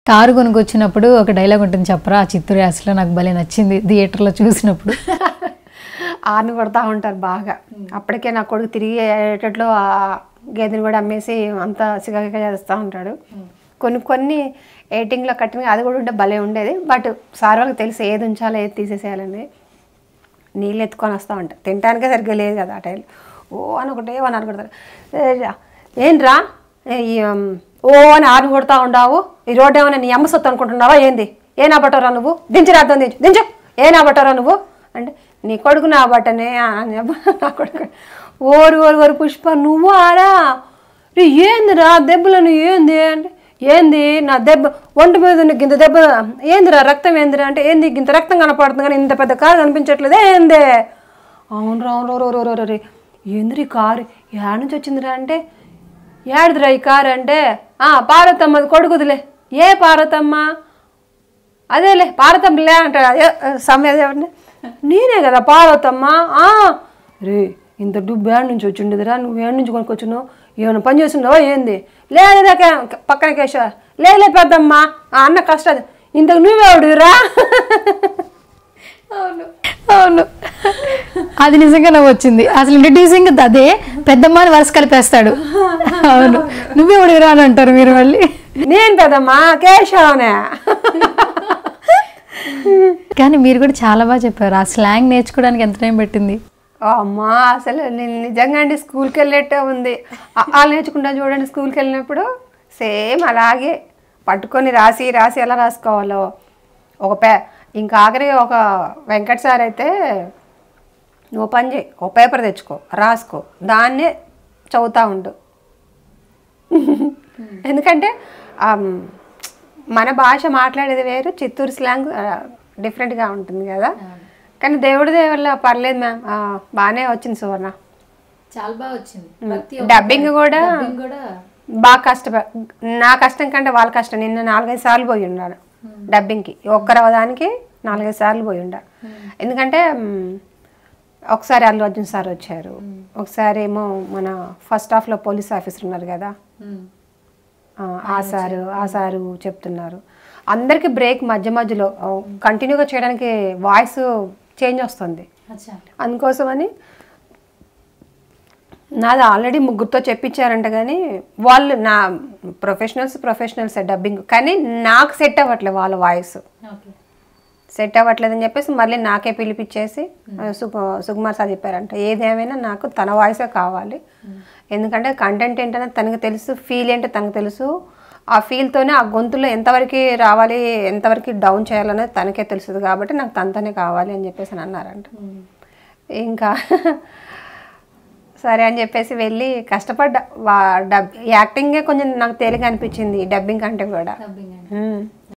Car కొనుక్కొచ్చినప్పుడు ఒక dialogue ఉంటుంది చెప్పరా ఆ చిత్తూరు యాసలో నాకు భలే నచ్చింది థియేటర్లో చూసినప్పుడు ఆరుని కొడతా ఉంటారు బాగా అప్పటికే నా కొడుకు తిరిగి అయ్యేటట్లు ఆ గేదెని కూడా అమ్మేసి అంతా సిగగా చేస్తూ ఉంటాడు కొన్ని కొన్ని ఎయిటింగ్లో కట్టిన అది కూడా ఉంటే భలే ఉండేది బట్ సార్ వాళ్ళకి తెలిసి ఏది ఉంచాలో ఏది తీసేసేయాలని నీళ్ళు ఎత్తుకొని వస్తూ ఉంటాయి తినడానికే సరిగ్గా లేదు కదా ఆ టైంలో ఓ అని ఒకటే అని అనుకుంటారు ఏంట్రా ఏ ఈ, ఉమ్, ఓ అని ఆరు కొడతా ఉండవు ఈ రోడ్డు ఏమైనా నీ అమ్మ సొత్తు అనుకుంటున్నావా ఏంది ఏ నా బట్టరా నువ్వు దించి రాద్దాం దించు దించు ఏ నా బట్టరా నువ్వు అంటే నీ కొడుకు నా బట్టనే అని చెప్ప- నా కొడుకు ఓరు ఓరు ఓరు పుష్ప నువ్వు ఆరా రే ఏందిరా దెబ్బలను ఏంది అంటే ఏంది నా దెబ్బ ఒంటి మీద ఉన్న గింత దెబ్బ ఏందిరా రక్తం ఏందిరా అంటే ఏంది గింత రక్తం కనపడుతుంది కానీ ఇంత పెద్ద కారు కనిపించట్లేదే ఏంది అవును రా అవును రో రో రో రే ఏందిరా ఈ కారు ఏడ నుంచి వచ్చిందిరా అంటే ఏడిదిరా ఈ కారు అంటే ఆ పార్వతమ్మది కొడుకుదిలే ఏ పార్వతమ్మ అదేలే పార్వతమ్మలే అంటాడు అదే సమయం ఎవరిని నేనే కదా పార్వతమ్మ ఆ రే ఇంత డబ్బు ఏడు నుంచి వచ్చిండేదిరా నువ్వు ఏడు నుంచి కొనుక్కొచ్చున్నావు ఏమైనా పని చేస్తుండవా ఏంది లేదా పక్కన కేశవ లేలే పెద్దమ్మ ఆ అన్న కష్టం ఇంతకు నువ్వెవడురా అవును అవును అది నిజంగా నవ్వు వచ్చింది అసలు ఇంట్రడ్యూసింగ్ అదే పెద్దమ్మ అని వరుస కలిపేస్తాడు అవును నువ్వే ఉడిగిరా అని అంటారు మీరు మళ్ళీ నేను పెద్దమ్మ కేశవనే కానీ మీరు కూడా చాలా బాగా చెప్పారు ఆ స్లాంగ్ నేర్చుకోవడానికి ఎంత టైం పెట్టింది అమ్మా అసలు నేను నిజంగా అండి స్కూల్కి వెళ్ళేట్టే ఉంది వాళ్ళు నేర్చుకుంటా చూడండి స్కూల్కి వెళ్ళినప్పుడు సేమ్ అలాగే పట్టుకొని రాసి రాసి ఎలా రాసుకోవాలో ఒక పే ఇంకా ఆఖరి ఒక వెంకట్ సార్ అయితే నువ్వు పని చేయి ఒక పేపర్ తెచ్చుకో రాసుకో దాన్నే చదువుతూ ఉండు ఎందుకంటే ఆమ్, మన భాష మాట్లాడేది వేరు చిత్తూరు స్లాంగ్ డిఫరెంట్గా ఉంటుంది కదా కానీ దేవుడి దయ వల్ల పర్లేదు మ్యామ్ ఆ, బాగానే వచ్చింది సువర్ణ చాలా బాగా వచ్చింది డబ్బింగ్ కూడా బాగా కష్టప నా కష్టం కంటే వాళ్ళ కష్టం నిన్న నాలుగైదు సార్లు పోయి ఉన్నాను డబ్బింగ్కి ఒక్కరవ దానికి నాలుగైదు సార్లు పోయి ఉండా ఎందుకంటే మ్, ఒకసారి అల్లు అర్జున్ సార్ వచ్చారు ఒకసారి ఏమో మన ఫస్ట్ హాఫ్లో పోలీస్ ఆఫీసర్ ఉన్నారు కదా ఆ, ఆ సారు ఆ సారు చెప్తున్నారు అందరికి బ్రేక్ మధ్య మధ్యలో కంటిన్యూగా చేయడానికి వాయిస్ చేంజ్ వస్తుంది అందుకోసమని నాది ఆల్రెడీ ముగ్గురితో చెప్పించారంట కానీ వాళ్ళు నా ప్రొఫెషనల్స్ ప్రొఫెషనల్స్ డబ్బింగ్ కానీ నాకు సెట్ అవ్వట్లేదు వాళ్ళ వాయిస్ సెట్ అవ్వట్లేదని చెప్పేసి మళ్ళీ నాకే పిలిపించేసి సు సుకుమార్ సార్ చెప్పారంట ఏదేమైనా నాకు తన వాయిసే కావాలి ఎందుకంటే కంటెంట్ ఏంటనే తనకు తెలుసు ఫీల్ ఏంటో తనకు తెలుసు ఆ ఫీల్తోనే ఆ గొంతులో ఎంతవరకు రావాలి ఎంతవరకు డౌన్ చేయాలనేది తనకే తెలుస్తుంది కాబట్టి నాకు తనతోనే కావాలి అని చెప్పేసి అని అన్నారంట ఇంకా సరే అని చెప్పేసి వెళ్ళి కష్టపడ్డా వా డబ్ యాక్టింగే కొంచెం నాకు తేలిక అనిపించింది డబ్బింగ్ కంటే కూడా ఉమ్.